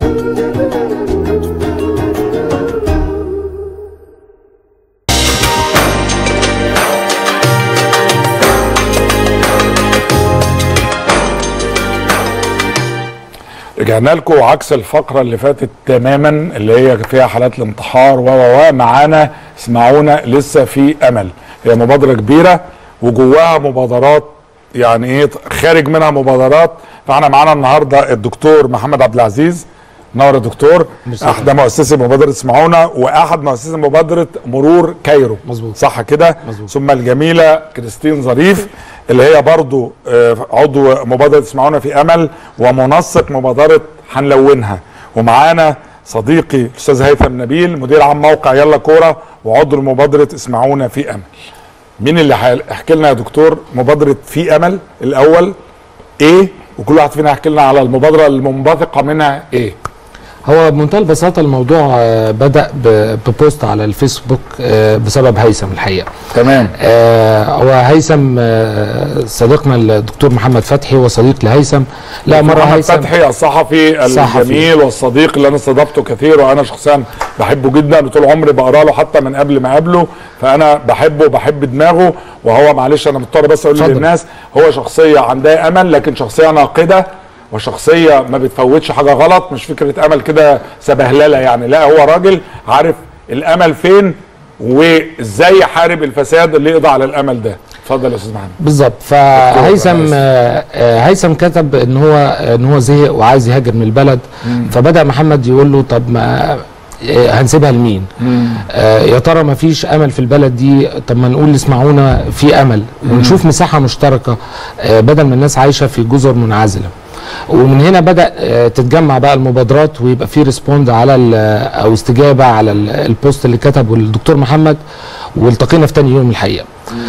رجعنا لكم عكس الفقره اللي فاتت تماما اللي هي فيها حالات الانتحار و و و معانا اسمعونا لسه في امل هي مبادره كبيره وجواها مبادرات يعني ايه خارج منها مبادرات فاحنا معانا النهارده الدكتور محمد عبد العزيز نور الدكتور احد مؤسسي مبادره اسمعونا واحد مؤسسي مبادره مرور كايرو مظبوط. صح كده مظبوط. ثم الجميله كريستين ظريف اللي هي برضو آه، عضو مبادره اسمعونا في امل ومنسق مبادره هنلونها ومعانا صديقي الاستاذ هيثم نبيل مدير عام موقع يلا كوره وعضو مبادره اسمعونا في امل مين اللي هيحكي لنا يا دكتور مبادره في امل الاول ايه وكل واحد فينا يحكي لنا على المبادره المنبثقه منها ايه هو بمنتهى البساطه الموضوع آه، بدا ب- ببوست على الفيسبوك آه، بسبب هيثم الحقيقه تمام آه، هو هيثم آه، صديقنا الدكتور محمد فتحي وصديق لهيثم لا مره محمد هيثم فتحي الصحفي صحفي. الجميل والصديق اللي انا استضفته كثير وانا شخصيا بحبه جدا طول عمري بقرا له حتى من قبل ما اقابله فانا بحبه وبحب دماغه وهو معلش انا مضطر بس اقول اتفضل. للناس هو شخصيه عندها امل لكن شخصيه ناقده وشخصيه ما بتفوتش حاجه غلط مش فكره امل كده سبهلله يعني لا هو راجل عارف الامل فين وازاي يحارب الفساد اللي يقضي على الامل ده اتفضل يا استاذ محمد بالظبط دكتور فهيثم هيثم. آه، آه، هيثم كتب ان هو ان هو زهق وعايز يهاجر من البلد فبدا محمد يقول له طب ما آه، هنسيبها لمين آه يا ترى ما فيش امل في البلد دي طب ما نقول اسمعونا في امل ونشوف مساحه مشتركه آه بدل ما الناس عايشه في جزر منعزله ومن هنا بدا آه، تتجمع بقى المبادرات ويبقى في ريسبوند على ال- او استجابه على ال- البوست اللي كتبه الدكتور محمد والتقينا في تاني يوم الحقيقه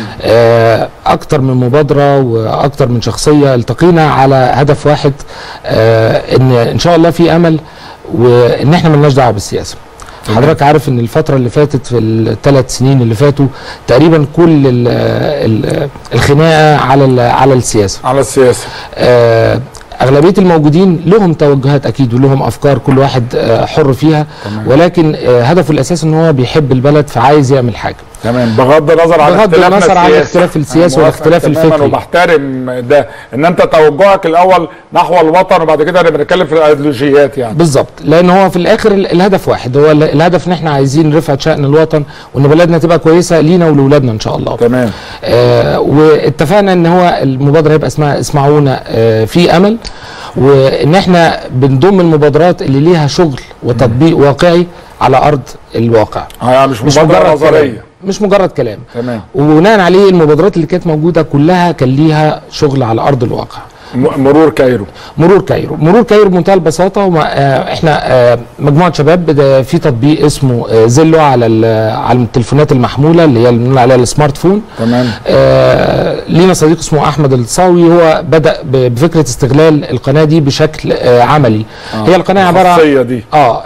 آه، اكتر من مبادره واكتر من شخصيه التقينا على هدف واحد آه، ان ان شاء الله في امل وان احنا ملناش دعوه بالسياسه حضرتك عارف ان الفتره اللي فاتت في الثلاث سنين اللي فاتوا تقريبا كل ال ال الخناقه على ال- على السياسه على السياسه آه، اغلبيه الموجودين لهم توجهات اكيد ولهم افكار كل واحد آه، حر فيها ولكن آه، هدفه الاساسي ان هو بيحب البلد فعايز يعمل حاجه تمام بغض النظر عن بغض اختلافنا النظر عن السياسي. الاختلاف السياسي أنا والاختلاف موافق تماماً الفكري. وبحترم ده ان انت توجهك الاول نحو الوطن وبعد كده نبقى نتكلم في الايديولوجيات يعني بالظبط لان هو في الاخر ال- الهدف واحد هو ال- الهدف ان احنا عايزين رفعه شان الوطن وان بلدنا تبقى كويسه لينا ولولادنا ان شاء الله تمام آه واتفقنا ان هو المبادره هيبقى اسمها اسمعونا آه في امل وان احنا بنضم المبادرات اللي ليها شغل وتطبيق واقعي على ارض الواقع آه، يعني مش مش مبادره مجرد كلام نظريه مش مجرد كلام تمام وبناء عليه المبادرات اللي كانت موجوده كلها كان ليها شغل على ارض الواقع م- مرور كايرو مرور كايرو مرور كايرو بمنتهى البساطه وما آه احنا آه مجموعه شباب ده في تطبيق اسمه آه زيلو على ال- على التليفونات المحموله اللي هي اللي بنقول عليها السمارت فون تمام آه لينا صديق اسمه احمد الصاوي هو بدا ب- بفكره استغلال القناه دي بشكل آه عملي آه. هي القناه عباره عن الخاصيه دي اه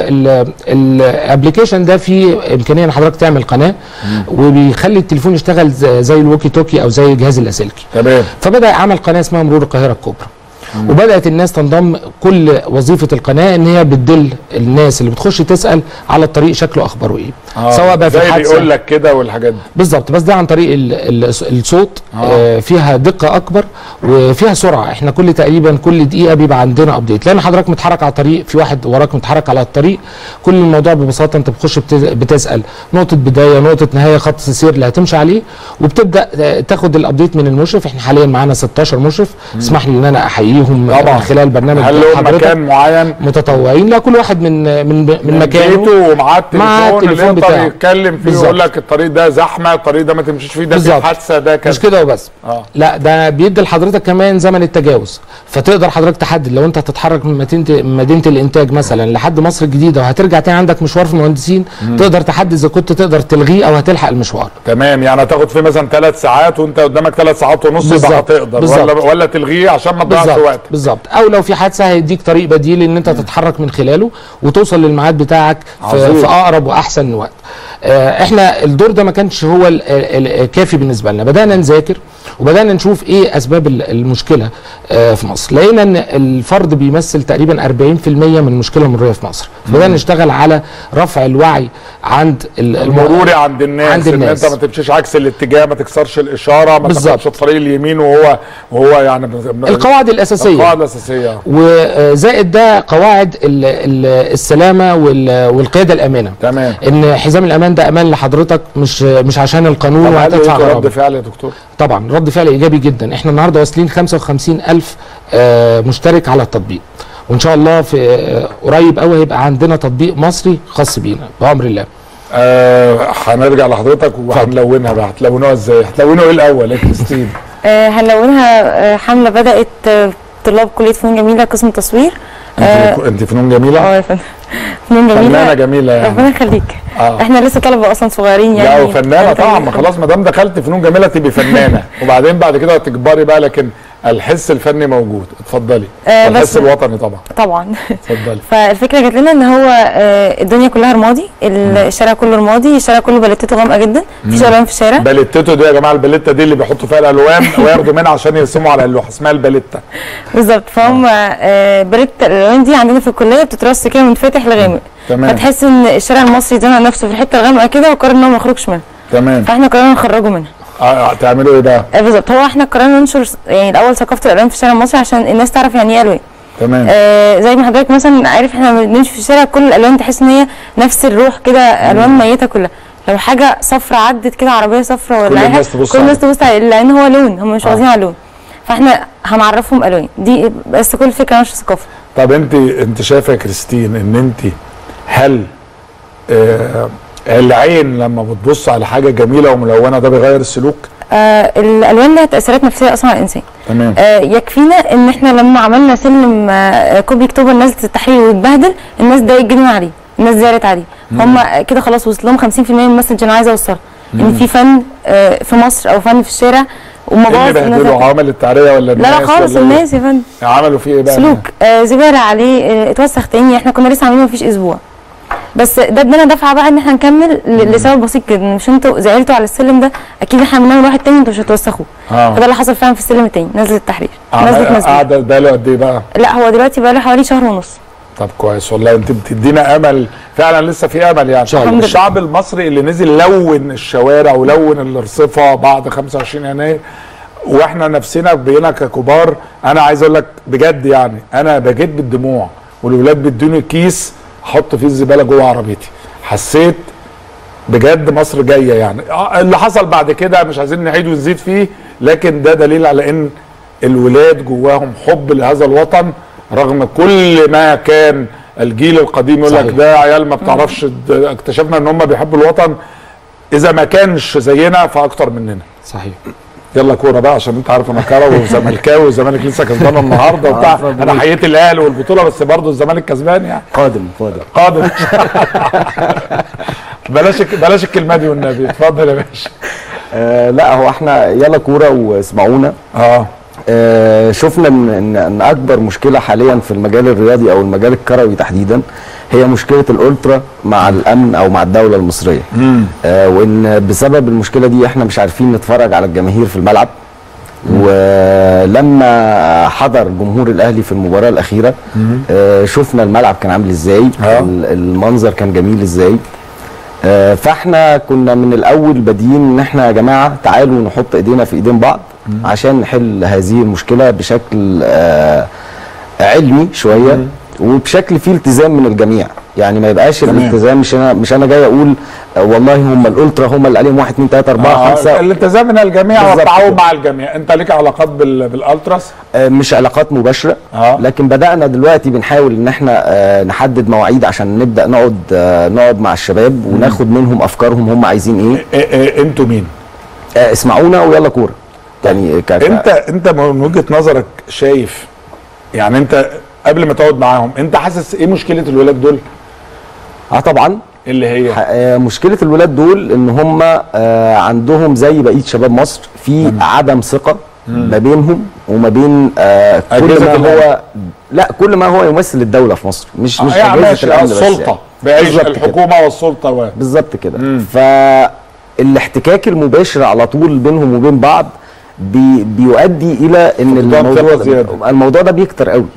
الابلكيشن ده فيه امكانيه ان حضرتك تعمل قناه وبيخلي التليفون يشتغل زي زي الوكي توكي او زي الجهاز اللاسلكي تمام فبدا عمل قناه اسمها مرور القاهره الكبرى وبدات الناس تنضم كل وظيفه القناه ان هي بتدل الناس اللي بتخش تسال على الطريق شكله اخباره ايه آه. سواء بقى في زي حادثه بيقول لك كده والحاجات دي بالظبط بس ده عن طريق ال ال الصوت آه. آه فيها دقه اكبر وفيها سرعه احنا كل تقريبا كل دقيقه بيبقى عندنا ابديت لان حضرتك متحرك على الطريق في واحد وراك متحرك على الطريق كل الموضوع ببساطه انت بتخش بتز- بتسال نقطه بدايه نقطه نهايه خط السير اللي هتمشي عليه وبتبدا آه، تاخد الابديت من المشرف احنا حاليا معانا 16 مشرف اسمح لي ان انا احييهم طبعا. من خلال برنامج هل لهم حضرتك مكان معين متطوعين لا كل واحد من من من مكانه بيته ومعاه مع التليفون اللي التليفون يقدر بتاعه. يتكلم فيه بالظبط. ويقول لك الطريق ده زحمه الطريق ده ما تمشيش فيه ده في بالظبط. حادثه ده مش كذا كده وبس اه لا ده بيدي لحضرتك كمان زمن التجاوز فتقدر حضرتك تحدد لو انت هتتحرك من مدينه مدينه الانتاج مثلا لحد مصر الجديده وهترجع تاني عندك مشوار في المهندسين تقدر تحدد اذا كنت تقدر تلغيه او هتلحق المشوار تمام يعني هتاخد فيه مثلا ثلاث ساعات وانت قدامك ثلاث ساعات ونص يبقى بالظبط. هتقدر بالظبط. ولا ولا تلغيه عشان ما تضيعش بالظبط وقت بالظبط او لو في حادثه هيديك طريق بديل ان انت تتحرك من خلاله وتوصل للميعاد بتاعك في, عظيم. في اقرب واحسن وقت آه، احنا الدور ده ما كانش هو ال- ال- الكافي بالنسبه لنا بدانا نذاكر وبدانا نشوف ايه اسباب ال- المشكله آه، في مصر لقينا ان الفرد بيمثل تقريبا 40% من المشكله المروريه في مصر فبدانا نشتغل على رفع الوعي عند ال- الم- المروري عند الناس عند ان الناس. انت ما تمشيش عكس الاتجاه ما تكسرش الاشاره ما بالظبط. تاخدش الطريق اليمين وهو وهو يعني القواعد الاساسيه القواعد الاساسيه وزائد ده قواعد ال- ال- السلامه وال- والقياده الامنه تمام ان حزام الامان ده امان لحضرتك مش مش عشان القانون طب هل وهتدفع لقيتوا رد غرامه فعل يا دكتور؟ طبعا رد فعل ايجابي جدا احنا النهارده واصلين 55 الف آه، مشترك على التطبيق وان شاء الله في آه، قريب قوي هيبقى عندنا تطبيق مصري خاص بينا بامر الله آه هنرجع لحضرتك وهنلونها بقى هتلونوها ازاي؟ هتلونوا ايه الاول يا كريستين؟ آه، هنلونها آه، حمله بدات آه، طلاب كليه فنون جميله قسم تصوير آه، انت انت فنون جميله؟ اه يا فندم فنون فنانه جميله جميله يعني ربنا يخليك اه احنا لسه طلبه اصلا صغيرين لا يعني وفنانه ربنا طبعا ما يخليك. خلاص ما دام دخلت فنون جميله تبقي فنانه وبعدين بعد كده تكبري بقى لكن الحس الفني موجود اتفضلي آه، الحس بس- الوطني طبعا طبعا اتفضلي فالفكره جات لنا ان هو آه، الدنيا كلها رمادي ال- الشارع كله رمادي الشارع كله بلتته غامقه جدا مفيش الوان في الشارع باليتتو دي يا جماعه الباليتا دي اللي بيحطوا فيها الالوان وياخدوا منها عشان يرسموا على اللوحه اسمها الباليتا بالظبط فهم آه، بريت الالوان دي عندنا في الكليه بتترص كده من فاتح لغامق تمام فتحس ان الشارع المصري زنق نفسه في الحته الغامقه كده وقرر ان هو ما يخرجش منها تمام فاحنا قررنا نخرجه منها آه تعملوا ايه بقى؟ آه، بالظبط هو احنا قررنا ننشر س- يعني الاول ثقافه الالوان في الشارع المصري عشان الناس تعرف يعني ايه الوان تمام آه زي ما حضرتك مثلا عارف احنا لما بنمشي في الشارع كل الالوان تحس ان هي نفس الروح كده الوان ميته كلها لو حاجه صفرة عدت كده عربيه صفرة كل ولا اي حاجه الناس تبص كل الناس عليها. تبص عليه لان هو لون هم مش آه. واخدين على لون فاحنا هنعرفهم الوان دي بس كل الفكره نشر ثقافه طب انت انت شايفه يا كريستين ان انت هل آه العين لما بتبص على حاجه جميله وملونه ده بيغير السلوك؟ آه الالوان لها تاثيرات نفسيه اصلا على الانسان تمام آه يكفينا ان احنا لما عملنا سلم آه كوبي اكتوبر نزلت التحرير واتبهدل الناس ضايقت جدا عليه الناس زعلت عليه هم كده خلاص وصل لهم 50% من المسج انا عايزه اوصلها ان في فن آه في مصر او فن في الشارع ايه ومبوظ اللي الناس بهدلوا عوامل التعريه ولا لا الناس لا خالص ولا الناس يا فندم إيه؟ عملوا فيه ايه بقى؟ سلوك آه زباله عليه آه اتوسخ تاني احنا كنا لسه عاملينه مفيش اسبوع بس ده ادانا دفعه بقى ان احنا نكمل ل- لسبب بسيط جدا مش انتوا زعلتوا على السلم ده اكيد احنا عملناه لواحد تاني انتوا مش هتوسخوه اه فده اللي حصل فعلا في السلم التاني نزلت التحرير نزلت عمل- نزلت قعد بقاله قد ايه بقى؟ لا هو دلوقتي بقى له حوالي شهر ونص طب كويس والله انت بتدينا امل فعلا لسه في امل يعني الحمد لله. الشعب المصري اللي نزل لون الشوارع ولون الارصفه بعد 25 يناير واحنا نفسنا بقينا ككبار انا عايز اقول لك بجد يعني انا بجيت بالدموع والولاد بيدوني كيس احط فيه الزباله جوه عربيتي حسيت بجد مصر جايه يعني آه، اللي حصل بعد كده مش عايزين نعيد ونزيد فيه لكن ده دليل على ان الولاد جواهم حب لهذا الوطن رغم كل ما كان الجيل القديم يقول لك صحيح. ده عيال ما بتعرفش د- اكتشفنا ان هم بيحبوا الوطن اذا ما كانش زينا فاكتر مننا صحيح يلا كوره بقى عشان انت عارف انا كروي وزملكاوي والزمالك لسه كسبان النهارده وبتاع عارف أبوي. انا حييت الاهلي والبطوله بس برضه الزمالك كسبان يعني قادم قادم قادم بلاش بلاش الكلمه دي والنبي اتفضل يا باشا آه لا هو احنا يلا كوره واسمعونا اه آه شفنا ان ان ان اكبر مشكله حاليا في المجال الرياضي او المجال الكروي تحديدا هي مشكله الالترا مع الامن او مع الدوله المصريه آه وان بسبب المشكله دي احنا مش عارفين نتفرج على الجماهير في الملعب ولما حضر جمهور الاهلي في المباراه الاخيره آه شفنا الملعب كان عامل ازاي آه. ال- المنظر كان جميل ازاي آه، فاحنا كنا من الاول بادئين ان احنا يا جماعه تعالوا نحط ايدينا في ايدين بعض عشان نحل هذه المشكله بشكل آه، علمي شويه وبشكل فيه التزام من الجميع يعني ما يبقاش تمام. الالتزام مش انا مش انا جاي اقول آه، والله هم الالترا هم اللي عليهم 1 2 3 4 آه، 5 الالتزام من الجميع بالظبط والتعاون كده. مع الجميع انت ليك علاقات بال... بالالتراس آه، مش علاقات مباشره آه. لكن بدانا دلوقتي بنحاول ان احنا آه، نحدد مواعيد عشان نبدا نقعد آه، نقعد مع الشباب وناخد منهم افكارهم هم عايزين ايه إيه إيه انتوا مين آه، اسمعونا ويلا كوره يعني ك... ك- انت انت من وجهه نظرك شايف يعني انت قبل ما تقعد معاهم انت حاسس ايه مشكله الولاد دول اه طبعا اللي هي ح- آه، مشكله الولاد دول ان هم آه، عندهم زي بقيه شباب مصر في عدم ثقه ما بينهم وما بين آه، كل أجهزة ما الأمن. هو لا كل ما هو يمثل الدوله في مصر مش مش آه، يعني أجهزة ماشي آه، الأمن بس السلطه يعني. بعيش بالظبط كده. الحكومه والسلطه و بالظبط كده فالاحتكاك المباشر على طول بينهم وبين بعض بي بيؤدي الى ان فقدان الموضوع ثقة زيادة. ده الموضوع ده بيكتر قوي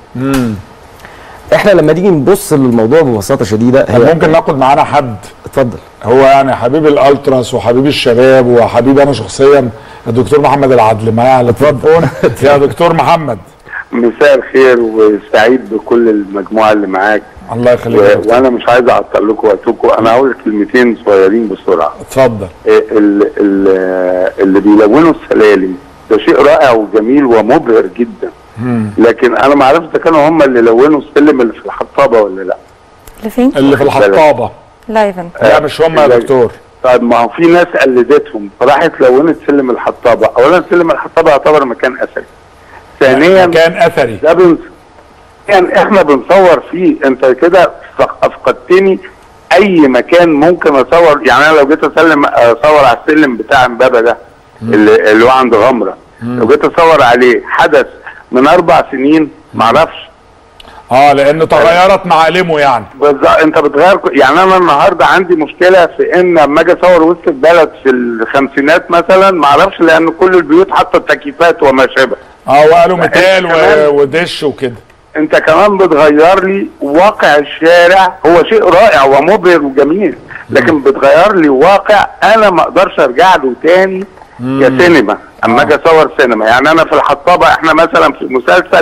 احنا لما نيجي نبص للموضوع ببساطه شديده طب هي ممكن ناخد معانا حد اتفضل هو يعني حبيب الالتراس وحبيب الشباب وحبيب انا شخصيا الدكتور محمد العدل معايا على التليفون يا دكتور محمد مساء الخير وسعيد بكل المجموعه اللي معاك الله و... يخليك يا دكتور. وانا مش عايز اعطل لكم وقتكم انا هقول كلمتين صغيرين بسرعه اتفضل إيه ال... ال... اللي بيلونوا السلالم ده شيء رائع وجميل ومبهر جدا لكن انا ما اعرفش اذا كانوا هم اللي لونوا السلم اللي في الحطابه ولا لا اللي فين؟ اللي في الحطابه لا يا فندم لا مش هم يا لا. دكتور طيب ما هو في ناس قلدتهم فراحت لونت سلم الحطابه اولا سلم الحطابه يعتبر مكان اثري ثانيا كان اثري ده بن... يعني احنا بنصور فيه انت كده فق- افقدتني اي مكان ممكن اصور يعني انا لو جيت اسلم اصور على السلم بتاع امبابه ده اللي, اللي هو عند غمره لو جيت اصور عليه حدث من اربع سنين معرفش اه لانه تغيرت معالمه يعني بالظبط انت بتغير ك- يعني انا النهارده عندي مشكله في ان لما اجي اصور وسط البلد في الخمسينات مثلا معرفش لان كل البيوت حاطه تكييفات وما شابه اه وقالوا لا، ميتال أنت كمان- و- ودش وكده انت كمان بتغير لي واقع الشارع هو شيء رائع ومبهر وجميل لكن بتغير لي واقع انا ما اقدرش ارجع له تاني كسينما اما اجي اصور سينما يعني انا في الحطابه احنا مثلا في مسلسل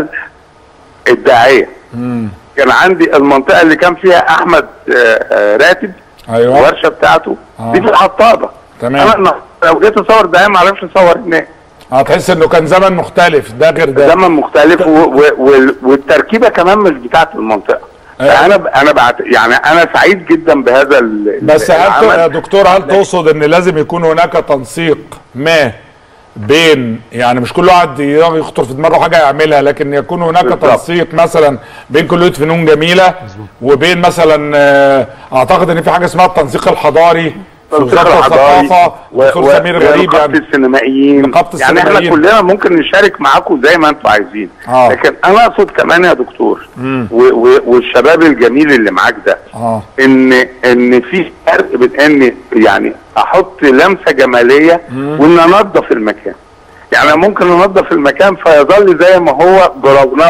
الداعيه كان عندي المنطقه اللي كان فيها احمد آه، آه، راتب ايوه الورشه بتاعته آه. دي في الحطابه تمام. انا النهاردة لو جيت اصور داعيه ما اعرفش اصور هناك اه تحس انه كان زمن مختلف ده غير ده زمن مختلف و و و والتركيبه كمان مش بتاعت المنطقه أيوة. فانا ب- انا بعت يعني انا سعيد جدا بهذا ال- بس هل ت- العمل. يا دكتور هل تقصد ان لازم يكون هناك تنسيق ما بين يعني مش كل واحد يخطر في دماغه حاجه يعملها لكن يكون هناك بالظبط. تنسيق مثلا بين كليه فنون جميله وبين مثلا آه، اعتقد ان في حاجه اسمها التنسيق الحضاري في تنسيق وزاره الحضاري الثقافه و- دكتور و- سمير غريب ونقابة يعني السينمائيين نقابة يعني احنا السينمائيين. كلنا ممكن نشارك معاكم زي ما انتم عايزين آه. لكن انا اقصد كمان يا دكتور و و والشباب الجميل اللي معاك ده اه ان ان في فرق بين ان يعني احط لمسه جماليه وان انظف المكان يعني أنا ممكن انظف المكان فيظل زي ما هو برونق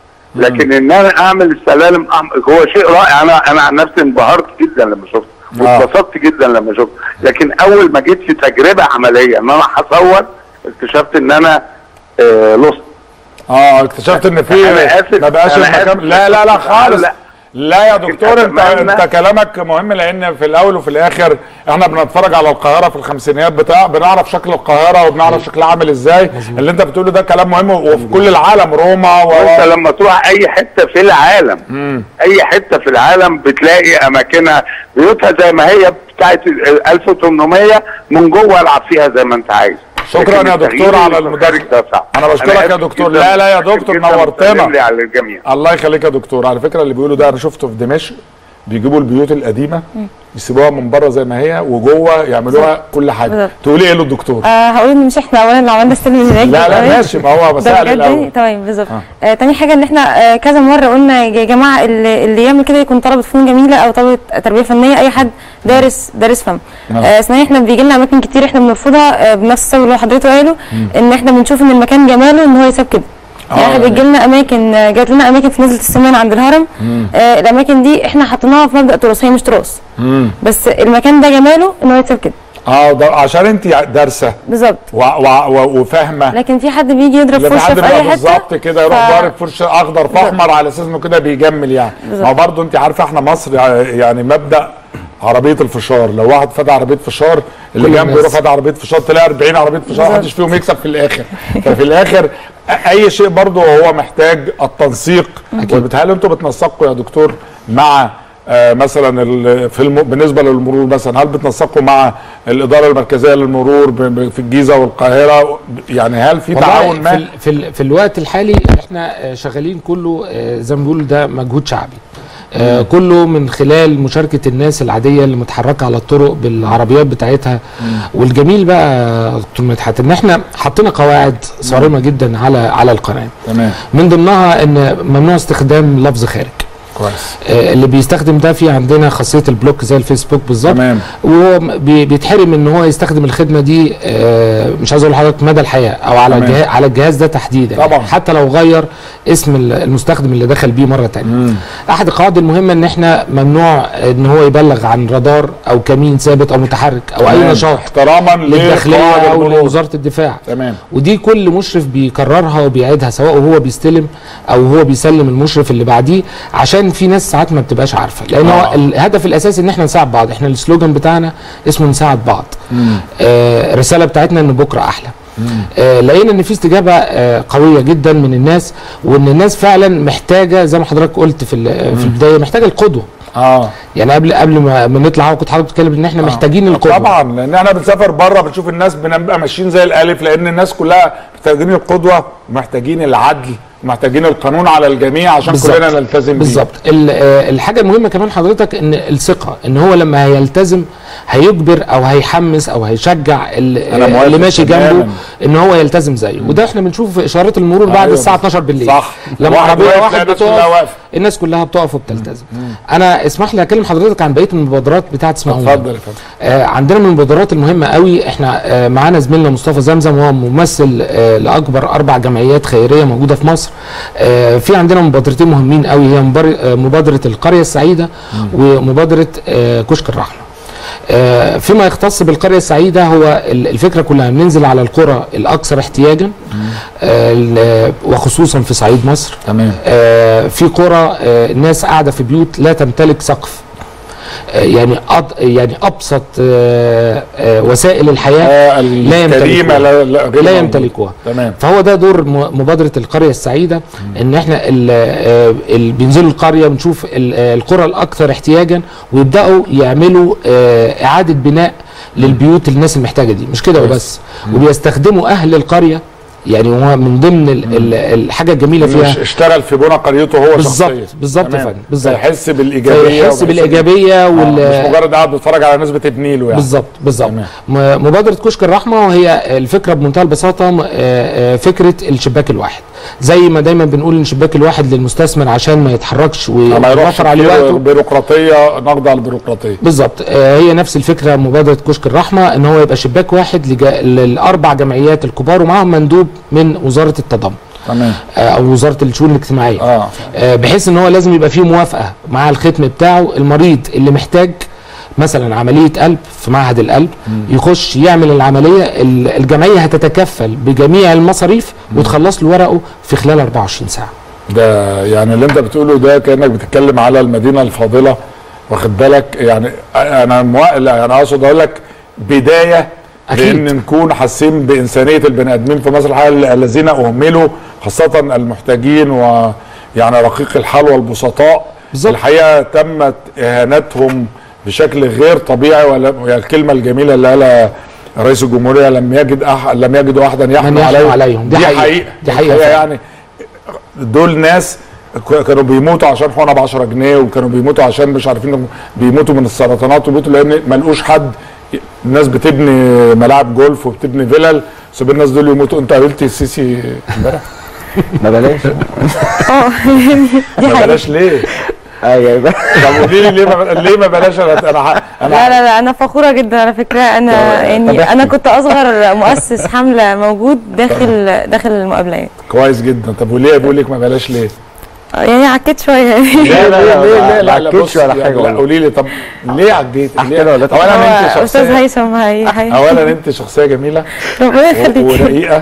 لكن ان انا اعمل السلالم أعمل هو شيء رائع انا انا عن نفسي انبهرت جدا لما شفته آه. واتبسطت جدا لما شفته لكن اول ما جيت في تجربه عمليه ان انا هصور اكتشفت ان انا آه لصت اه اكتشفت ان في أنا آسف، ما بقاش أنا المكان آسف. لا لا لا خالص لا. لا يا دكتور انت أتمنى- انت كلامك مهم لان في الاول وفي الاخر احنا بنتفرج على القاهره في الخمسينيات بتاع بنعرف شكل القاهره وبنعرف شكلها عامل ازاي اللي انت بتقوله ده كلام مهم وفي كل العالم روما و... وانت لما تروح اي حته في العالم اي حته في العالم بتلاقي اماكنها بيوتها زي ما هي بتاعت ال 1800 من جوه العب فيها زي ما انت عايز شكرا لكن يا التغيير دكتور على اللي في المداخلة. الخارج ده صعب. أنا بشكرك يا آسف دكتور. جداً، لا، لا يا متشكر دكتور، جداً نورتنا. وسلم لي على الجميع الله يخليك يا دكتور على فكره اللي بيقولوا ده انا شفته في دمشق بيجيبوا البيوت القديمه يسيبوها من بره زي ما هي وجوه يعملوها كل حاجه بالظبط. تقولي ايه للدكتور آه هقول ان مش احنا اولا اللي عملنا السلم هناك لا لا تمام؟ ماشي ما هو ده بسأل بجد الاول يعني تمام بالظبط آه. تاني حاجه ان احنا آه كذا مره قلنا يا جماعه اللي, اللي يعمل كده يكون طلبه فنون جميله او طلبه تربيه فنيه اي حد دارس دارس فن نعم. آه ثانيا احنا بيجي لنا اماكن كتير احنا بنرفضها آه بنفس السبب اللي هو حضرته قاله ان احنا بنشوف ان المكان جماله ان هو يساب كده يعني آه، احنا بيجي لنا اماكن آه، جات لنا اماكن في نزله السمان عند الهرم آه الاماكن دي احنا حطيناها في مبدا تراث هي مش تراث بس المكان ده جماله ان هو يتساب كده اه ده عشان انت دارسه بالظبط و- و- و- وفاهمه لكن في حد بيجي يضرب اللي فرشه حد في بقى اي حته بالظبط كده يروح ف- ضارب فرشه اخضر في احمر على اساس انه كده بيجمل يعني ما هو برضه انت عارفه احنا مصر يعني مبدا عربيه الفشار لو واحد فدى عربيه فشار اللي كل جنبه الناس. يروح فدى عربيه فشار تلاقي 40 عربيه فشار محدش فيهم يكسب في الاخر ففي الاخر أ- اي شيء برضه هو محتاج التنسيق وبالتالي انتوا بتنسقوا يا دكتور مع آه، مثلا ال- في الم... بالنسبه للمرور مثلا هل بتنسقوا مع الاداره المركزيه للمرور ب- ب- في الجيزه والقاهره يعني هل في والله تعاون في, ما ال- في, ال- في الوقت الحالي احنا آه، شغالين كله آه، زي ما بيقولوا ده مجهود شعبي آه كله من خلال مشاركة الناس العادية اللي متحركة على الطرق بالعربيات بتاعتها والجميل بقى يا دكتور مدحت ان احنا حطينا قواعد صارمة جدا على على القناة تمام من ضمنها ان ممنوع استخدام لفظ خارج كويس آه، اللي بيستخدم ده في عندنا خاصيه البلوك زي الفيسبوك بالظبط تمام وهو بي- بيتحرم ان هو يستخدم الخدمه دي آه، مش عايز اقول لحضرتك مدى الحياه او على تمام. الجهاز على الجهاز ده تحديدا طبعا. يعني حتى لو غير اسم ال- المستخدم اللي دخل بيه مره تانية احد القواعد المهمه ان احنا ممنوع ان هو يبلغ عن رادار او كمين ثابت او متحرك او اي تمام. نشاط احتراما للداخليه لقواعد او المرور. لوزاره الدفاع تمام ودي كل مشرف بيكررها وبيعيدها سواء وهو بيستلم او هو بيسلم المشرف اللي بعديه عشان في ناس ساعات ما بتبقاش عارفه لان آه. هو الهدف الاساسي ان احنا نساعد بعض احنا السلوجان بتاعنا اسمه نساعد بعض آه الرساله بتاعتنا ان بكره احلى آه لقينا ان في استجابه آه قويه جدا من الناس وان الناس فعلا محتاجه زي ما حضرتك قلت في ال- في البدايه محتاجه القدوه اه يعني قبل قبل ما ما نطلع كنت حضرتك بتتكلم ان احنا محتاجين القدوه طبعا لان احنا بنسافر بره بنشوف الناس بنبقى ماشيين زي الالف لان الناس كلها محتاجين القدوه ومحتاجين العدل محتاجين القانون على الجميع عشان بالظبط. كلنا نلتزم بيه بالظبط ال- آه، الحاجه المهمه كمان حضرتك ان الثقه ان هو لما هيلتزم هيجبر او هيحمس او هيشجع ال- أنا آه، موافق اللي ماشي تماماً. جنبه ان هو يلتزم زيه وده احنا بنشوفه في اشارات المرور بعد أيوة. الساعه 12 بالليل صح. لما واحد عربيه واقف واحد تلاقي الناس كلها بتقف واقفة. الناس كلها بتقف وبتلتزم انا اسمح لي اكلم حضرتك عن بقيه المبادرات بتاعت اسمعوني اتفضل يا فندم آه، عندنا من المبادرات المهمه قوي احنا آه، معانا زميلنا مصطفى زمزم وهو ممثل آه، لاكبر اربع جمعيات خيريه موجوده في مصر آه، في عندنا مبادرتين مهمين قوي هي مبار- آه، مبادره القريه السعيده ومبادره آه، كشك الرحمه آه، فيما يختص بالقريه السعيده هو ال- الفكره كلها بننزل على القرى الاكثر احتياجا آه، ال- وخصوصا في صعيد مصر تمام آه، في قرى آه، الناس قاعده في بيوت لا تمتلك سقف آه، يعني أض... يعني ابسط آه، آه، وسائل الحياه آه لا الكريمه يمتلكوها. لا, لا, غير لا موجودة. يمتلكوها تمام فهو ده دور م- مبادره القريه السعيده ان احنا ال- آه، ال- بينزلوا القريه بنشوف ال- آه، القرى الاكثر احتياجا ويبداوا يعملوا آه، اعاده بناء للبيوت الناس المحتاجه دي مش كده وبس وبيستخدموا اهل القريه يعني هو من ضمن ال- ال- الحاجه الجميله فيها مش اشتغل في بنى قريته هو بالظبط شخصيا بالظبط يا تمام. فندم بالظبط فيحس بالايجابيه فيحس وبيحس بالايجابيه بال- وال آه، مش مجرد قاعد بيتفرج على ناس بتبني له يعني بالظبط بالظبط تمام. م- مبادره كشك الرحمه وهي الفكره بمنتهى البساطه م- آه، آه، فكره الشباك الواحد زي ما دايما بنقول ان الشباك الواحد للمستثمر عشان ما يتحركش ما يروحش ويوفر عليه كتير وقته بيروقراطيه نقض على البيروقراطيه بالظبط آه، هي نفس الفكره مبادره كشك الرحمه ان هو يبقى شباك واحد لجا- للاربع جمعيات الكبار ومعاهم مندوب من وزاره التضامن تمام آه، او وزاره الشؤون الاجتماعيه اه آه، بحيث ان هو لازم يبقى فيه موافقه مع الختم بتاعه المريض اللي محتاج مثلا عمليه قلب في معهد القلب يخش يعمل العمليه ال- الجمعيه هتتكفل بجميع المصاريف وتخلص له ورقه في خلال 24 ساعه ده يعني اللي انت بتقوله ده كانك بتتكلم على المدينه الفاضله واخد بالك يعني انا مو... لا، انا اقصد اقول لك بدايه أكيد. لان نكون حاسين بانسانيه البني ادمين في مصر الحال الذين اهملوا خاصه المحتاجين ويعني رقيق الحال والبسطاء بالظبط. الحقيقه تمت اهانتهم بشكل غير طبيعي ولا يعني الكلمه الجميله اللي قالها رئيس الجمهوريه لم يجد أح... لم يجدوا احدا يحمل من يحمل عليهم عليهم. دي دي حقيقة. حقيقه دي حقيقة الحقيقة فعلا. يعني دول ناس ك- كانوا بيموتوا عشان حقنه ب 10 جنيه وكانوا بيموتوا عشان مش عارفين بيموتوا من السرطانات وبيموتوا لان ما لقوش حد الناس بتبني ملاعب جولف وبتبني فيلل سيب الناس دول يموتوا انت قابلت السيسي امبارح ما بلاش اه دي ما حقيقة بلاش ليه؟ ايوه طب قولي لي ليه ما ليه ما بلاش انا انا ح- انا لا لا لا انا فخوره جدا على فكره انا طب يعني احكي. انا كنت اصغر مؤسس حمله موجود داخل داخل المقابله يعني كويس جدا طب وليه بقول لك ما بلاش ليه؟ يعني عكيت شويه يعني لا لا لا لا، لا ما لا عكيتش بص ولا يعني حاجة لا والله. قولي لي طب ليه عجيت؟ أحكي ليه؟ له ولا تحكي؟ اولا انت هو استاذ شخصيه هيثم هي هي اولا انت شخصيه جميله ربنا و- يخليك ورقيقه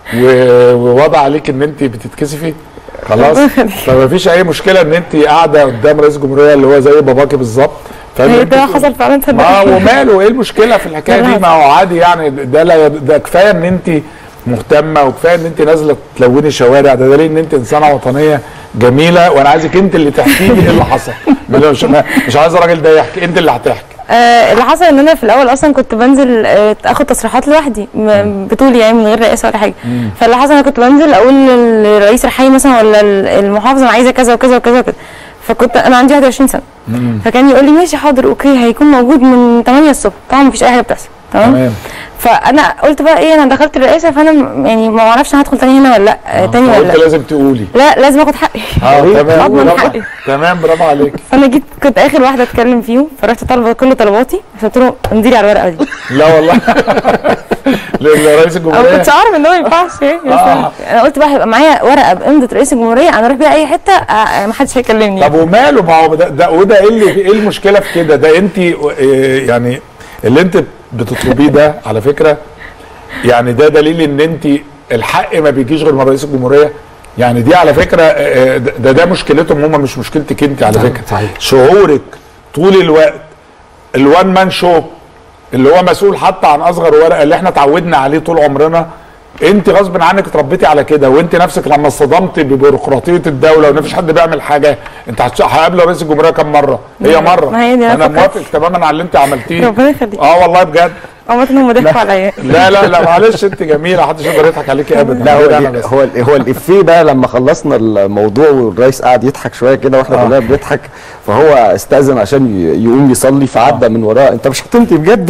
و- ووضع عليك ان انت بتتكسفي خلاص فما فيش اي مشكله ان انت قاعده قدام رئيس الجمهوريه اللي هو زي باباكي بالظبط فاهم هي انت ده تقول- حصل فعلا ما صدقني وماله ايه المشكله في الحكايه دي ما هو عادي يعني ده لا ده كفايه ان انت مهتمه وكفايه ان انت نازله تلوني شوارع ده دليل ان انت انسانه وطنيه جميله وانا عايزك انت اللي تحكي لي ايه اللي حصل مش مش عايز الراجل ده يحكي انت اللي هتحكي آه اللي حصل ان انا في الاول اصلا كنت بنزل آه اخد تصريحات لوحدي م- بطولي يعني من غير رئاسه ولا حاجه فاللي حصل انا كنت بنزل اقول لرئيس الحي مثلا ولا ال- المحافظه انا عايزه كذا وكذا وكذا وكذا فكنت انا عندي 21 سنه فكان يقول لي ماشي حاضر اوكي هيكون موجود من 8 الصبح طبعا مفيش اي حاجه بتحصل تمام تمام فانا قلت بقى ايه انا دخلت الرئاسه فانا م- يعني ما اعرفش هدخل تاني هنا ولا لا آه تاني ولا قلت لا لازم تقولي لا لازم اخد حقي اه تمام أضمن برافو حقي. تمام برافو عليك فانا جيت كنت اخر واحده اتكلم فيهم فرحت طالبه كل طلباتي قلت له امضي لي على الورقه دي لا والله لرئيس انا الجمهوريه ما كنتش اعرف ان هو ما ينفعش يعني بس آه. انا قلت بقى هيبقى معايا ورقه بامضه رئيس الجمهوريه انا اروح بيها اي حته آه، ما حدش هيكلمني طب وماله ما هو ده, ده وده ايه اللي ايه المشكله في كده ده انت إيه يعني اللي انت بتطلبيه ده على فكره يعني ده دليل ان انت الحق ما بيجيش غير من رئيس الجمهوريه يعني دي على فكره آه، ده ده, ده مشكلتهم هم مش مشكلتك انت على نعم، فكره صحيح. شعورك طول الوقت الوان مان شو اللي هو مسؤول حتى عن اصغر ورقه اللي احنا اتعودنا عليه طول عمرنا انت غصب عنك اتربيتي على كده وانت نفسك لما اصطدمتي ببيروقراطيه الدوله ومفيش حد بيعمل حاجه انت هتش- هقابل رئيس الجمهوريه كام مره؟ هي ما- مره ما هي دي انا أنا موافق فكرت. تماما على اللي انت عملتيه ربنا يخليك اه والله بجد عامة هم ضحكوا عليا لا لا لا معلش انت جميله محدش يقدر يضحك عليكي ابدا لا هو غير انا ال- بس. هو ال- هو الافيه بقى لما خلصنا الموضوع والرئيس قعد يضحك شويه كده واحنا كلنا بنضحك فهو استاذن عشان ي- يقوم يصلي فعدى من وراه انت مش هتنتي بجد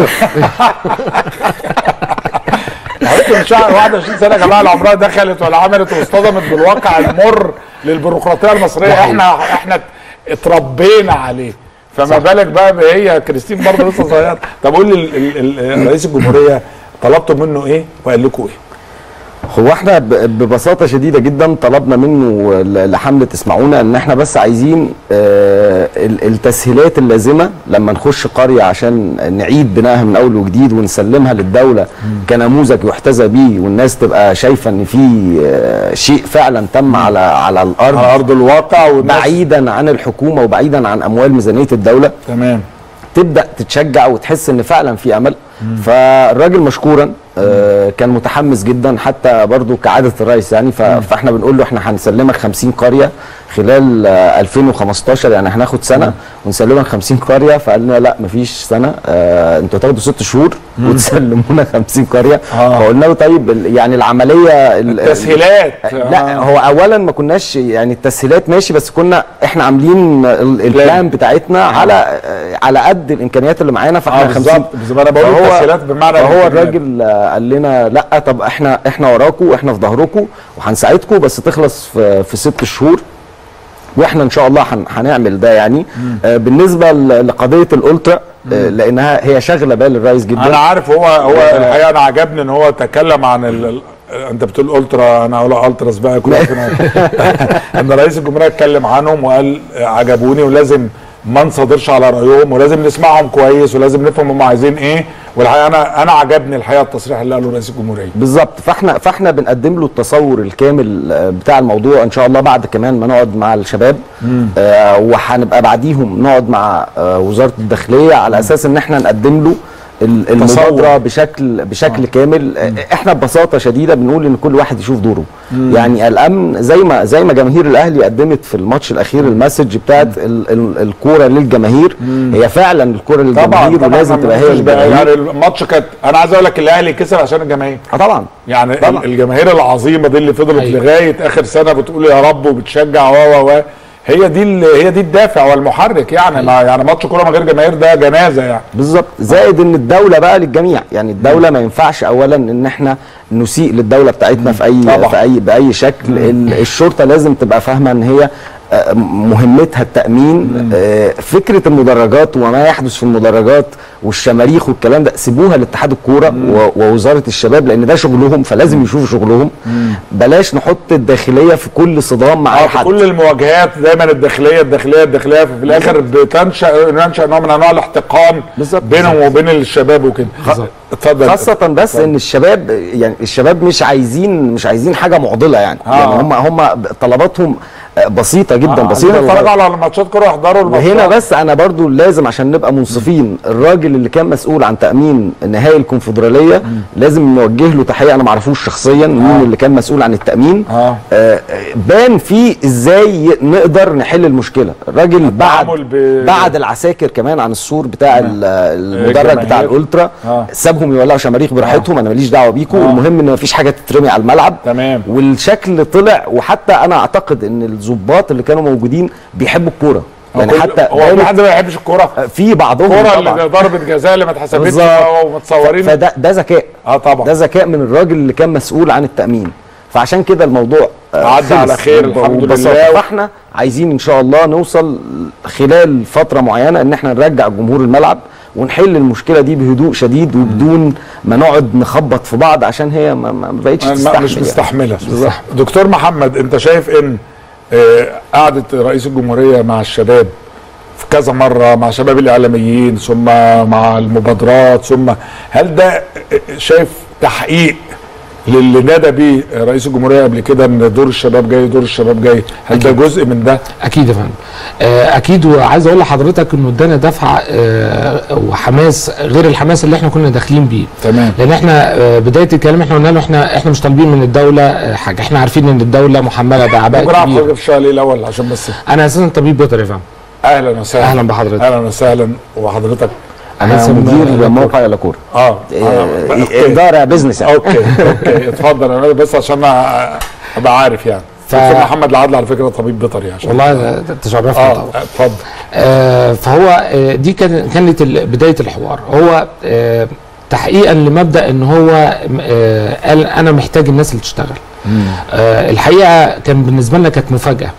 حضرتك من شهر 21 سنه يا جماعه لا عمرها دخلت ولا عملت واصطدمت بالواقع المر للبيروقراطيه المصريه احنا احنا اتربينا عليه فما بالك بقى هي كريستين برضه لسه صغيره طب قول لي ال- ال- ال- رئيس الجمهوريه طلبتوا منه ايه وقال لكم ايه؟ هو احنا ب- ببساطه شديده جدا طلبنا منه ل- لحمله اسمعونا ان احنا بس عايزين آه، ال- التسهيلات اللازمه لما نخش قريه عشان نعيد بنائها من اول وجديد ونسلمها للدوله كنموذج يحتذى بيه والناس تبقى شايفه ان في آه، شيء فعلا تم على على الارض على ارض الواقع والناس بعيدا عن الحكومه وبعيدا عن اموال ميزانيه الدوله تمام تبدا تتشجع وتحس ان فعلا في امل فالراجل مشكورا آه، كان متحمس جدا حتى برضو كعاده الرئيس يعني ف- فاحنا بنقول له احنا هنسلمك 50 قريه خلال آه، 2015 يعني هناخد سنه ونسلمك 50 قريه فقال لنا لا مفيش سنه آه، انتوا تاخدوا ست شهور وتسلمونا 50 قريه آه. فقلنا له طيب ال- يعني العمليه ال- التسهيلات لا آه. هو اولا ما كناش يعني التسهيلات ماشي بس كنا احنا عاملين ال- البلان بتاعتنا على على قد الامكانيات اللي معانا فاحنا اه 50 بالظبط بالظبط انا بقول فهو- التسهيلات بمعنى فهو الإمكانيات. الراجل آه، قال لنا لا طب احنا احنا وراكم واحنا في ظهركم وهنساعدكم بس تخلص في, في ست شهور واحنا ان شاء الله هن- هنعمل ده يعني آه بالنسبه ل- لقضيه الالترا آه لانها هي شاغله بال الرئيس جدا انا عارف هو هو الحقيقه انا عجبني ان هو تكلم عن ال... ال- انت بتقول الترا انا اقول التراس بقى كل ان رئيس الجمهوريه اتكلم عنهم وقال عجبوني ولازم ما نصادرش على رايهم ولازم نسمعهم كويس ولازم نفهم هم عايزين ايه والحقيقه انا انا عجبني الحقيقه التصريح اللي قاله رئيس الجمهوريه بالظبط فاحنا فاحنا بنقدم له التصور الكامل آه، بتاع الموضوع ان شاء الله بعد كمان ما نقعد مع الشباب آه وهنبقى بعديهم نقعد مع آه وزاره الداخليه على اساس ان احنا نقدم له ال- المبادره بشكل بشكل آه. كامل آه، احنا ببساطه شديده بنقول ان كل واحد يشوف دوره يعني الامن زي ما زي ما جماهير الاهلي قدمت في الماتش الاخير المسج بتاعت ال- ال- الكوره للجماهير هي فعلا الكوره للجماهير ولازم ما تبقى هي فيش بقى- للجماهير يعني الماتش كانت انا عايز اقول لك الاهلي كسب عشان الجماهير اه طبعا يعني طبعا. ال- الجماهير العظيمه دي اللي فضلت أيوة. لغايه اخر سنه بتقول يا رب وبتشجع و و و هي دي ال- هي دي الدافع والمحرك يعني ما يعني ماتش كوره من غير جماهير ده جنازه يعني بالظبط زائد ان الدوله بقى للجميع يعني الدوله ما ينفعش اولا ان احنا نسيء للدوله بتاعتنا في اي طبعا. في اي باي شكل ال- الشرطه لازم تبقى فاهمه ان هي آه، مهمتها التامين آه، فكره المدرجات وما يحدث في المدرجات والشماريخ والكلام ده سيبوها لاتحاد الكوره و- ووزاره الشباب لان ده شغلهم فلازم يشوفوا شغلهم بلاش نحط الداخليه في كل صدام مع اه اي في حد كل المواجهات دايما الداخليه الداخليه الداخليه في الاخر بتنشا ينشا نوع من انواع الاحتقان بالظبط. بينهم وبين الشباب وكده اتفضل خاصة بس ان الشباب يعني الشباب مش عايزين مش عايزين حاجة معضلة يعني آه. يعني هم هم طلباتهم بسيطة جدا آه، بسيطة عايزين يتفرجوا على ماتشات كوره يحضروا الماتشات وهنا بس انا برضو لازم عشان نبقى منصفين الراجل اللي كان مسؤول عن تامين نهائي الكونفدراليه لازم نوجه له تحيه انا ما اعرفوش شخصيا مين اللي كان مسؤول عن التامين آه. آه بان فيه ازاي نقدر نحل المشكله الراجل بعد التعامل ب- بعد العساكر كمان عن السور بتاع ال- المدرج الجماهير. بتاع الالترا آه. سابهم يولعوا شماريخ براحتهم انا ماليش دعوه بيكم المهم ان مفيش حاجه تترمي على الملعب تمام. والشكل طلع وحتى انا اعتقد ان الضباط اللي كانوا موجودين بيحبوا الكوره يعني كل- حتى هو في ذلك حد ما يحبش الكوره في بعضهم الكوره طبعا اللي ضربه جزاء اللي ما اتحسبتش بالظبط. ومتصورين فده ده ذكاء اه طبعا ده ذكاء من الراجل اللي كان مسؤول عن التامين فعشان كده الموضوع آه، عدى خلص على خير وب- الحمد وببساطة. لله. فاحنا عايزين ان شاء الله نوصل خلال فتره معينه ان احنا نرجع جمهور الملعب ونحل المشكله دي بهدوء شديد وبدون ما نقعد نخبط في بعض عشان هي ما, ما ما بقتش ما- تستحمل مش يعني. مستحمله دكتور محمد انت شايف ان آه، قعده رئيس الجمهوريه مع الشباب في كذا مره مع شباب الاعلاميين ثم مع المبادرات ثم هل ده آه، شايف تحقيق للي نادى بيه رئيس الجمهوريه قبل كده ان دور الشباب جاي دور الشباب جاي هل ده جزء من ده؟ اكيد يا فندم آه، اكيد وعايز اقول لحضرتك انه ادانا دفعه آه، وحماس غير الحماس اللي احنا كنا داخلين بيه تمام لان احنا آه، بدايه الكلام احنا قلنا له احنا احنا مش طالبين من الدوله آه، حاجه احنا عارفين ان الدوله محمله باعباء ممكن اعرف كبيره حضرتك الشهر ليه الاول عشان بس انا اساسا طبيب بيطري يا فندم اهلا وسهلا أهلا بحضرتك. اهلا وسهلا وحضرتك انا هيثم مدير موقع يلا كوره اه آه، آه، أوكي. اداره بزنس يعني اوكي اوكي اتفضل انا بس عشان أ- ابقى عارف يعني ف- دكتور محمد العدل على فكره طبيب بيطري عشان والله ده- ده تشرفنا اه طبعا اتفضل آه، فهو آه، دي كان كانت ال- بدايه الحوار هو آه، تحقيقا لمبدا ان هو آه، قال انا محتاج الناس اللي تشتغل آه، الحقيقه كان بالنسبه لنا كانت مفاجاه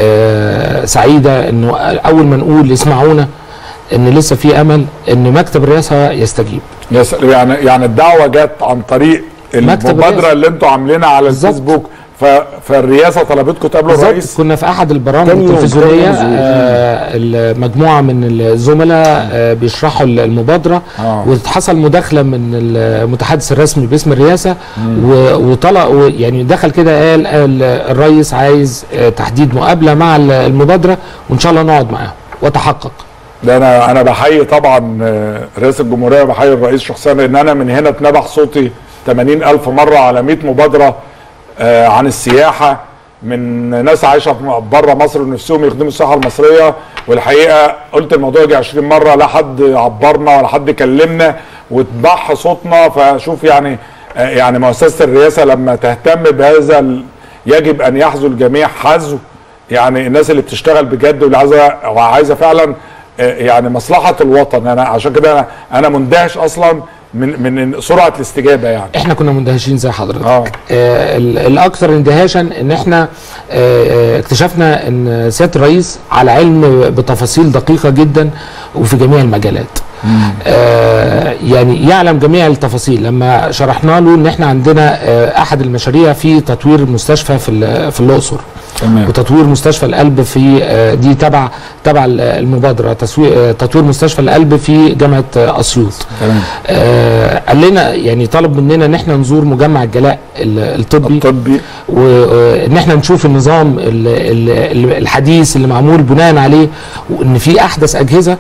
آه، سعيده انه اول ما نقول اسمعونا ان لسه في امل ان مكتب الرئاسه يستجيب يس يعني يعني الدعوه جت عن طريق مكتب المبادره الرئاسة. اللي انتوا عاملينها على بالظبط. الفيسبوك ف... فالرئاسه طلبتكم تقابلوا بالظبط الرئيس كنا في احد البرامج تاني يوم، التلفزيونيه تاني يوم. آه المجموعه من الزملاء آه بيشرحوا المبادره آه. وحصل مداخله من المتحدث الرسمي باسم الرئاسه و- وطلع و- يعني دخل كده قال, قال الرئيس عايز آه تحديد مقابله مع المبادره وان شاء الله نقعد معاهم وتحقق ده انا انا بحيي طبعا آه، رئيس الجمهوريه بحيي الرئيس شخصيا لان انا من هنا اتنبح صوتي 80 الف مره على 100 مبادره آه، عن السياحه من ناس عايشه بره مصر ونفسهم يخدموا السياحه المصريه والحقيقه قلت الموضوع يجي 20 مره لا حد عبرنا ولا حد كلمنا واتبح صوتنا فشوف يعني آه، يعني مؤسسه الرئاسه لما تهتم بهذا ال- يجب ان يحذو الجميع حذو يعني الناس اللي بتشتغل بجد واللي عايزه وعايزه فعلا آه، يعني مصلحه الوطن انا عشان كده انا انا مندهش اصلا من من سرعه الاستجابه يعني احنا كنا مندهشين زي حضرتك اه آه ال- الاكثر اندهاشا ان احنا آه آه، اكتشفنا ان سياده الرئيس على علم بتفاصيل دقيقه جدا وفي جميع المجالات آه يعني يعلم جميع التفاصيل لما شرحنا له ان احنا عندنا آه احد المشاريع في تطوير مستشفى في ال- في الاقصر تمام وتطوير مستشفى القلب في آه، دي تبع تبع ال- المبادره تسوي- آه، تطوير مستشفى القلب في جامعه آه، اسيوط تمام آه، قال لنا يعني طلب مننا ان احنا نزور مجمع الجلاء ال- الطبي الطبي وان احنا نشوف النظام ال- ال- ال- الحديث اللي معمول بناء عليه وان في احدث اجهزه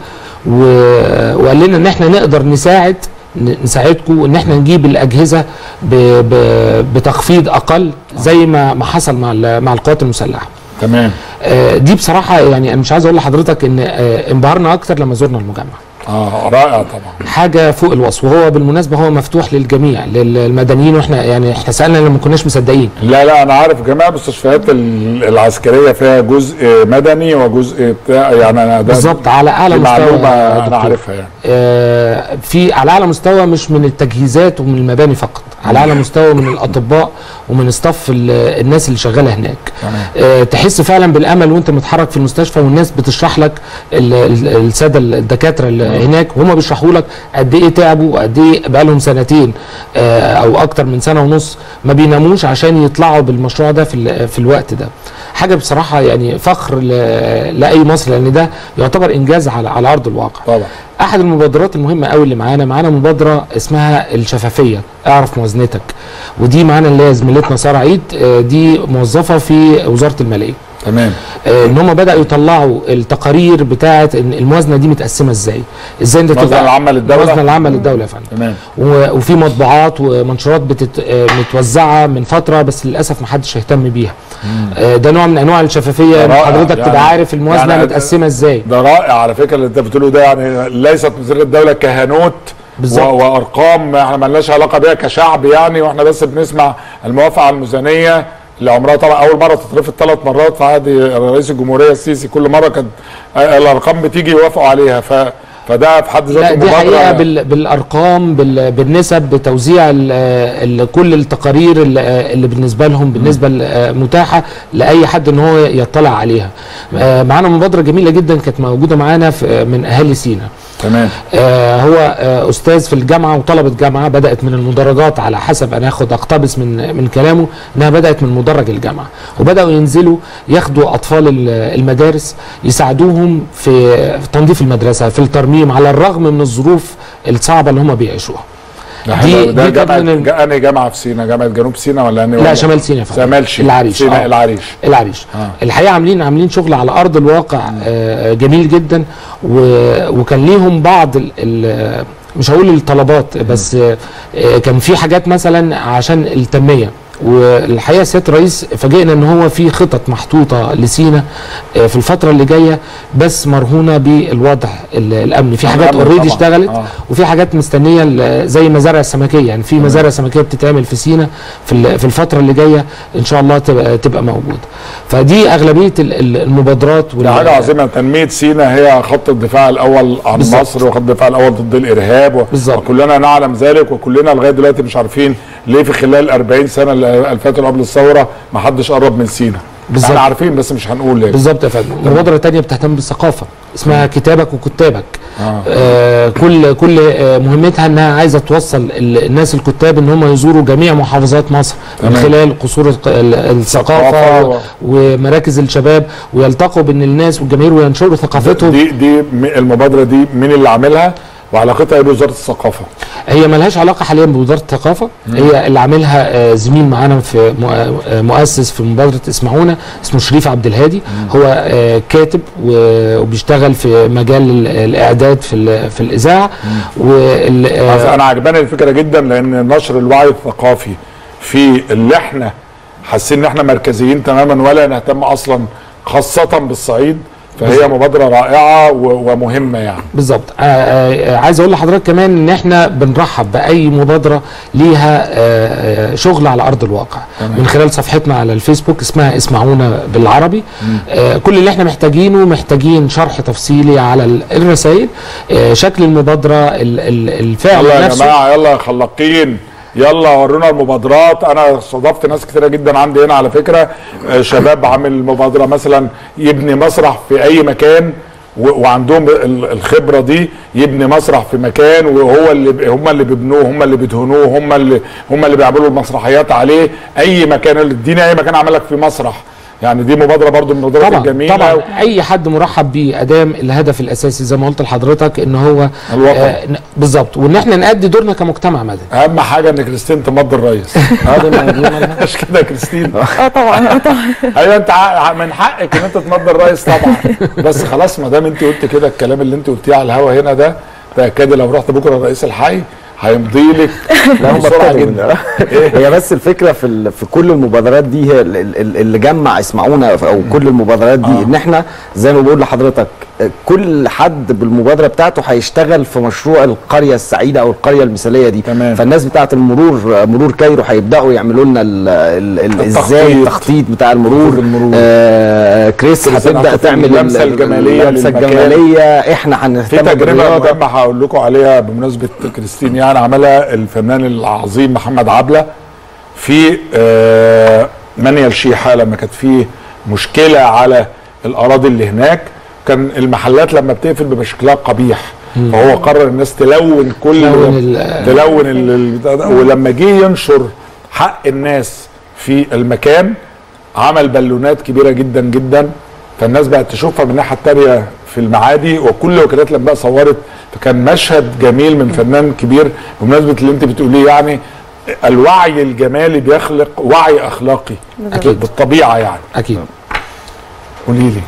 و- وقال لنا ان احنا نقدر نساعد ن- نساعدكم ان احنا نجيب الاجهزه ب- ب- بتخفيض اقل زي ما ما حصل مع ال- مع القوات المسلحه تمام آه، دي بصراحه يعني انا مش عايز اقول لحضرتك ان آه، انبهرنا اكتر لما زرنا المجمع اه رائع طبعا حاجه فوق الوصف وهو بالمناسبه هو مفتوح للجميع للمدنيين واحنا يعني احنا سالنا لما كناش مصدقين لا لا انا عارف جميع المستشفيات ال- العسكريه فيها جزء مدني وجزء بتاع يعني انا ده بالظبط على اعلى دي مستوى معلومه يا انا دكتور. عارفها يعني آه، في على اعلى مستوى مش من التجهيزات ومن المباني فقط على اعلى مستوى من الاطباء ومن استاف ال- الناس اللي شغاله هناك تمام. آه، تحس فعلا بالامل وانت متحرك في المستشفى والناس بتشرح لك ال- ال- الساده الدكاتره اللي هناك وهم بيشرحوا لك قد ايه تعبوا وقد ايه بقى لهم سنتين آه، او اكتر من سنه ونص ما بيناموش عشان يطلعوا بالمشروع ده في ال- في الوقت ده حاجه بصراحه يعني فخر ل- لاي مصر لان ده يعتبر انجاز على على ارض الواقع طبعا احد المبادرات المهمه قوي اللي معانا معانا مبادره اسمها الشفافيه اعرف موازنتك ودي معانا اللي هي زميلتنا ساره عيد آه، دي موظفه في وزاره الماليه تمام آه، ان هم بداوا يطلعوا التقارير بتاعه إن الموازنه دي متقسمه ازاي ازاي انت الموازنة العامة للدولة؟ الموازنه العامه للدوله يا فندم تمام و- وفي مطبوعات ومنشورات بتت... آه، متوزعه من فتره بس للاسف ما حدش اهتم بيها آه، ده نوع من انواع الشفافيه ده إن رائع. حضرتك يعني- تبقى عارف الموازنه يعني- متقسمه ازاي ده رائع على فكره اللي انت بتقوله ده يعني ليست وزير الدوله كهنوت بالظبط. و- وارقام احنا مالناش علاقه بيها كشعب يعني واحنا بس بنسمع الموافقه على الميزانيه اللي عمرها طبعا اول مره تترفض ثلاث مرات في عهد رئيس الجمهوريه السيسي كل مره كانت آه، الارقام بتيجي يوافقوا عليها ف فده في حد لا ذاته دي حقيقه مبادره بال بالارقام بال بالنسب بتوزيع ال ال كل التقارير اللي, اللي بالنسبه لهم بالنسبه ل- متاحه لاي حد ان هو يطلع عليها آه، معانا مبادره جميله جدا كانت موجوده معانا في- من اهالي سينا تمام آه، هو آه، استاذ في الجامعه وطلبه جامعه بدات من المدرجات على حسب انا اخد اقتبس من من كلامه انها بدات من مدرج الجامعه وبداوا ينزلوا ياخدوا اطفال ال- المدارس يساعدوهم في في تنظيف المدرسه في الترميم على الرغم من الظروف الصعبه اللي هم بيعيشوها ده دي- حلو. ده دي كانت جامعه من ال- جا- انهي جامعه في سينا جامعه جنوب سينا ولا انهي لا ولا- شمال سيناء فعلا. شمال شينا العريش سينا آه. العريش العريش آه. آه. الحقيقه عاملين عاملين شغل على ارض الواقع آه جميل جدا و وكان ليهم بعض ال ال مش هقول الطلبات بس آه آه، كان في حاجات مثلا عشان التنميه والحقيقه سياده الرئيس فاجئنا ان هو في خطط محطوطه لسينا آه، في الفتره اللي جايه بس مرهونه بالوضع ال- الامني في حاجات الأمن اوريدي طبعاً. اشتغلت آه. وفي حاجات مستنيه ال- زي مزارع السمكيه يعني في مزارع سمكيه بتتعمل في سينا في ال- في الفتره اللي جايه ان شاء الله تبقى تبقى موجوده فدي اغلبيه ال- ال- المبادرات دي حاجه عظيمه تنميه سينا هي خط الدفاع الاول عن بالظبط. مصر وخط الدفاع الاول ضد الارهاب و... بالظبط. وكلنا نعلم ذلك وكلنا لغايه دلوقتي مش عارفين ليه في خلال 40 سنه اللي فاتوا قبل الثوره ما حدش قرب من سينا بالظبط. احنا عارفين بس مش هنقول ليه بالظبط يا فندم مبادره تانية بتهتم بالثقافه اسمها كتابك وكتابك آه. آه كل كل آه مهمتها انها عايزه توصل ال- الناس الكتاب ان هم يزوروا جميع محافظات مصر من تمام. خلال قصور الق- ال- الثقافه الثقافة و- و- ومراكز الشباب ويلتقوا بين الناس والجماهير وينشروا ثقافتهم دي دي م- المبادره دي مين اللي عاملها وعلاقتها ايه بوزاره الثقافه هي ملهاش علاقه حاليا بوزاره الثقافه هي اللي عاملها آه، زميل معانا في مؤ- آه، مؤسس في مبادره اسمعونا اسمه شريف عبد الهادي هو آه، كاتب و- وبيشتغل في مجال ال- الاعداد في ال- في الاذاعه وال بس آه، انا عجباني الفكره جدا لان نشر الوعي الثقافي في اللي احنا حاسين ان احنا مركزيين تماما ولا نهتم اصلا خاصه بالصعيد فهي مبادره رائعه و- ومهمه يعني بالظبط آه، آه، عايز اقول لحضرتك كمان ان احنا بنرحب باي مبادره ليها آه، آه، شغل على ارض الواقع تمام. من خلال صفحتنا على الفيسبوك اسمها اسمعونا بالعربي آه، كل اللي احنا محتاجينه محتاجين شرح تفصيلي على ال- الرسائل آه، شكل المبادره ال- ال- الفعل يلا يا نفسه جماعه يلا يا خلاقين يلا ورونا المبادرات انا استضفت ناس كتيره جدا عندي هنا على فكره آه، شباب عامل مبادره مثلا يبني مسرح في اي مكان و- وعندهم ال- الخبره دي يبني مسرح في مكان وهو اللي ب- هم اللي بيبنوه هم اللي بيدهنوه هم اللي هم اللي بيعملوا المسرحيات عليه اي مكان اديني اي مكان اعمل لك في مسرح يعني دي مبادره برضو من المبادرات طبعا الجميله طبعا اي حد مرحب بيه ادام الهدف الاساسي زي ما قلت لحضرتك ان هو الوطن. آه، ن- بالظبط وان احنا نأدي دورنا كمجتمع مدني اهم حاجه ان كريستين تمضي الرئيس هذا مش كده يا كريستين اه طبعا اه طبعا ايوه انت ع- من حقك ان انت تمضي الرئيس طبعا بس خلاص ما دام انت قلت كده الكلام اللي انت قلتيه على الهوا هنا ده تاكدي لو رحت بكره الرئيس الحي هيمضي لك لا هم بسرعه ابتدوا جدا من- هي بس الفكره في ال- في كل المبادرات دي هي ال- ال- اللي جمع اسمعونا او كل المبادرات دي آه. ان احنا زي ما بقول لحضرتك كل حد بالمبادره بتاعته هيشتغل في مشروع القريه السعيده او القريه المثاليه دي تمام. فالناس بتاعه المرور مرور كايرو هيبداوا يعملوا لنا ال- ال- ال- ازاي التخطيط. التخطيط بتاع المرور, خطوط المرور. آه كريس كل سنة هتبدا هتحط تعمل اللمسة ال- الجمالية اللمسه للمكان. الجماليه احنا في هنهتم تجربه بالرياضه مهمه هقول لكم عليها بمناسبه كريستين يعني عملها الفنان العظيم محمد عبله في آه، منيا الشيحه لما كانت في مشكله على الاراضي اللي هناك كان المحلات لما بتقفل بيبقى شكلها قبيح فهو قرر الناس تلون كل تلون ال- تلون ال- ال- ده. ولما جه ينشر حق الناس في المكان عمل بالونات كبيره جدا جدا فالناس بقت تشوفها من الناحيه التانيه في المعادي وكل وكالات الانباء صورت فكان مشهد جميل من فنان كبير بمناسبه اللي انت بتقوليه يعني الوعي الجمالي بيخلق وعي اخلاقي أكيد. بالطبيعه يعني اكيد قولي لي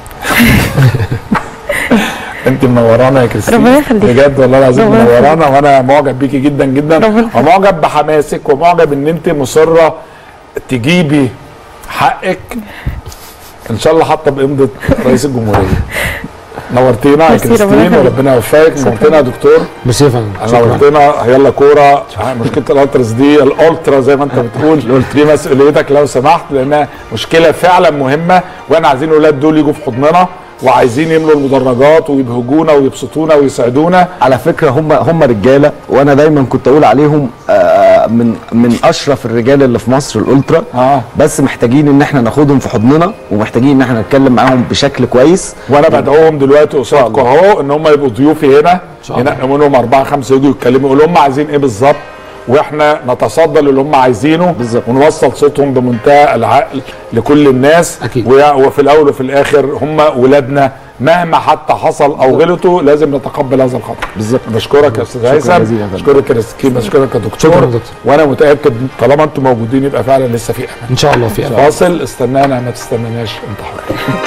انت منورانا يا كريستين ربنا يخليك. بجد والله العظيم ربنا يخليك. منورانا وانا معجب بيكي جدا جدا ربنا يخليك. ومعجب بحماسك ومعجب ان انت مصره تجيبي حقك ان شاء الله حاطه بامضه رئيس الجمهوريه نورتينا يا ميرسي، ربنا كريستين يخليك. وربنا يوفقك نورتينا يا دكتور ميرسي يا فندم شكرا نورتنا يلا كوره مشكله الالتراس دي الالترا زي ما انت بتقول دي مسؤوليتك لو سمحت لانها مشكله فعلا مهمه واحنا عايزين الاولاد دول يجوا في حضننا وعايزين يملوا المدرجات ويبهجونا ويبسطونا ويسعدونا على فكره هم هم رجاله وانا دايما كنت اقول عليهم آه، من من اشرف الرجال اللي في مصر الالترا اه بس محتاجين ان احنا ناخدهم في حضننا ومحتاجين ان احنا نتكلم معاهم بشكل كويس وانا بدعوهم دلوقتي قصادكم اهو ان هم يبقوا ضيوفي هنا شاء الله. ينقوا منهم اربعه خمسه يجوا يتكلموا يقولوا هم عايزين ايه بالظبط واحنا نتصدى للي هم عايزينه بالظبط. ونوصل صوتهم بمنتهى العقل لكل الناس أكيد. ويا- وفي الاول وفي الاخر هم ولادنا مهما حتى حصل او غلطوا لازم نتقبل هذا الخطا بالظبط. بشكرك يا استاذ شكراً هيثم جزيلاً يا فندم. بشكرك يا رزكين بشكرك يا دكتور شكراً يا دكتور. وانا متاكد طالما انتم موجودين يبقى فعلا لسه في امل ان شاء الله في امل فاصل استنانا ما تستناناش انت حر